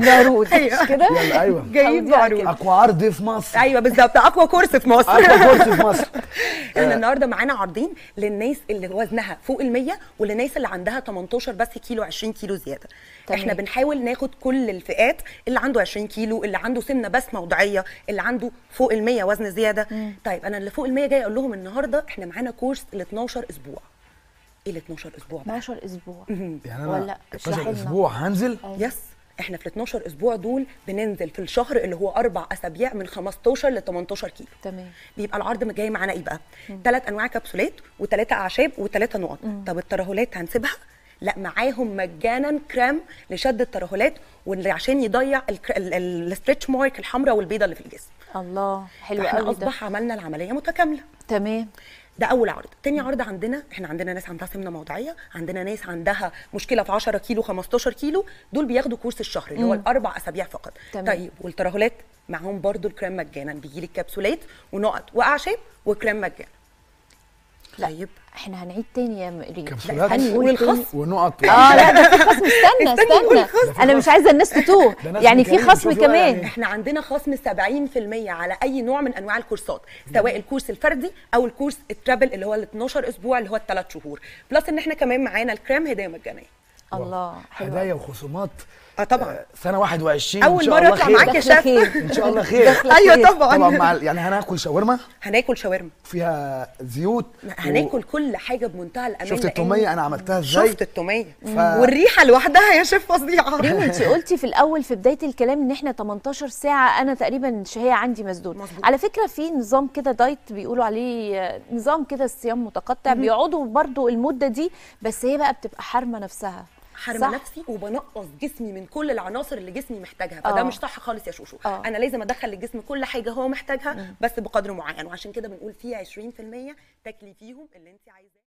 جايبين عروض أيوة. مش كده يلا ايوه جايين أوديها بعروض كده. اقوى عرض في مصر ايوه بالظبط اقوى كورس في مصر اقوى كورس في مصر احنا النهارده معانا عرضين للناس اللي وزنها فوق ال 100 وللناس اللي عندها 18 بس كيلو 20 كيلو زياده تمام. احنا بنحاول ناخد كل الفئات اللي عنده 20 كيلو اللي عنده سمنه بس موضعيه اللي عنده فوق ال 100 وزن زياده طيب انا اللي فوق ال 100 جاي اقول لهم النهارده احنا معانا كورس ل 12 اسبوع ايه ال 12 اسبوع بقى 12 اسبوع يعني ولا انا اشرحي 12 لنا. اسبوع هنزل يس احنا في ال 12 اسبوع دول بننزل في الشهر اللي هو اربع اسابيع من 15 ل 18 كيلو تمام بيبقى العرض جاي معانا ايه بقى؟ ثلاث انواع كبسولات وثلاثه اعشاب وثلاثه نقط طب الترهلات هنسيبها؟ لا معاهم مجانا كريم لشد الترهلات واللي عشان يضيع الاسترتش مارك الحمراء والبيضاء اللي في الجسم الله حلو فاحنا قوي ده اصبح عملنا العمليه متكامله تمام ده اول عرض تاني عرض عندنا احنا عندنا ناس عندها سمنه موضعيه عندنا ناس عندها مشكله في 10 كيلو 15 كيلو دول بياخدوا كورس الشهر اللي هو الاربع اسابيع فقط تمام. طيب والترهلات معاهم برضو الكريم مجانا بيجي لك كبسولات ونقط واعشاب وكريم مجانا لا. طيب احنا هنعيد تاني يا مريم كبسولات هنقول تاني. والخصم ونقط اه لا ده في خصم استنى استني نقول استنى خصم. انا مش عايزه الناس تتوه ده ناس يعني في مكانين، خصم شوفي بقى كمان يعني. احنا عندنا خصم 70% على اي نوع من انواع الكورسات سواء الكورس الفردي او الكورس الترابل اللي هو ال 12 اسبوع اللي هو الثلاث شهور بلس ان احنا كمان معانا الكريم هديه مجانيه الله حلو هدايا وخصومات اه طبعا آه، سنه 21 أول إن شاء مرة الله أطلع خير. معاك يا داخلة شيف. خير ان شاء الله خير داخلة ايوه خير. طبعا طبعا مع ال- يعني هناكل شاورما هناكل شاورما فيها زيوت هناكل كل حاجه بمنتهى الامان شفت لأن- التوميه انا عملتها ازاي شفت التوميه ف- والريحه لوحدها يا شيف فظيعه ريم انت قلتي في الاول في بدايه الكلام ان احنا 18 ساعه انا تقريبا الشهيه عندي مسدود مظبوط. على فكره في نظام كده دايت بيقولوا عليه آه، نظام كده صيام متقطع بيقعدوا برضو المده دي بس هي بقى بتبقى حارمه نفسها حارمه صح؟ نفسي وبنقص جسمي من كل العناصر اللي جسمي محتاجها آه. فده مش صح خالص يا شوشو آه. انا لازم ادخل للجسم كل حاجه هو محتاجها بس بقدر معين وعشان كده بنقول في 20% تاكلي فيهم اللي انت عايزاه